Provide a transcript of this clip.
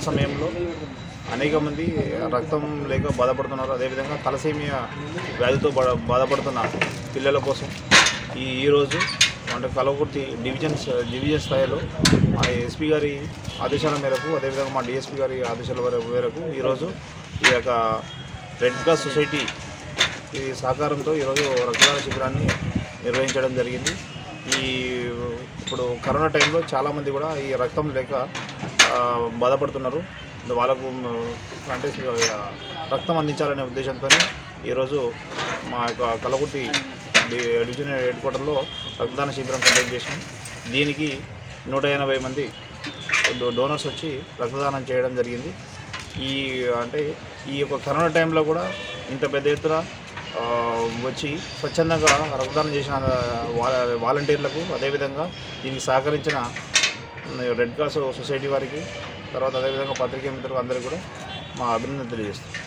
సమయంలో అనేక మంది రక్తం లేక బాధపడుతున్నారు అదేవిధంగా తలసేమియా వ్యాధితో బా- బాధపడుతున్న పిల్లల కోసం ఈ ఈరోజు అంటే కలవకుర్తి డివిజన్స్ డివిజన్ స్థాయిలో మా ఎస్పీ గారి ఆదేశాల మేరకు అదేవిధంగా మా డిఎస్పీ గారి ఆదేశాల వర- మేరకు ఈరోజు ఈ యొక్క రెడ్ క్రాస్ సొసైటీ ఈ సహకారంతో ఈరోజు రక్తదాన శిబిరాన్ని నిర్వహించడం జరిగింది ఈ ఇప్పుడు కరోనా టైంలో చాలామంది కూడా ఈ రక్తం లేక ఆ, బాధపడుతున్నారు వాళ్ళకు మ్, అంటే ఆ, రక్తం అందించాలనే ఉద్దేశంతో ఈరోజు మా యొక్క కలకుర్తి డి- డివిజన్ హెడ్ క్వార్టర్లో రక్తదాన శిబిరం కండక్ట్ చేసినాం దీనికి నూట ఎనభై మంది డో- డోనర్స్ వచ్చి రక్తదానం చేయడం జరిగింది ఈ అంటే ఈ యొక్క కరోనా టైంలో కూడా ఇంత పెద్ద ఎత్తున ఆ, వచ్చి స్వచ్ఛందంగా రక్తదానం చేసిన వా- వాలంటీర్లకు అదేవిధంగా దీనికి సహకరించిన రెడ్ క్రాస్ సొసైటీ వారికి తర్వాత అదేవిధంగా పత్రికా మిత్రులకు అందరికీ కూడా మా అభినందన తెలియజేస్తాం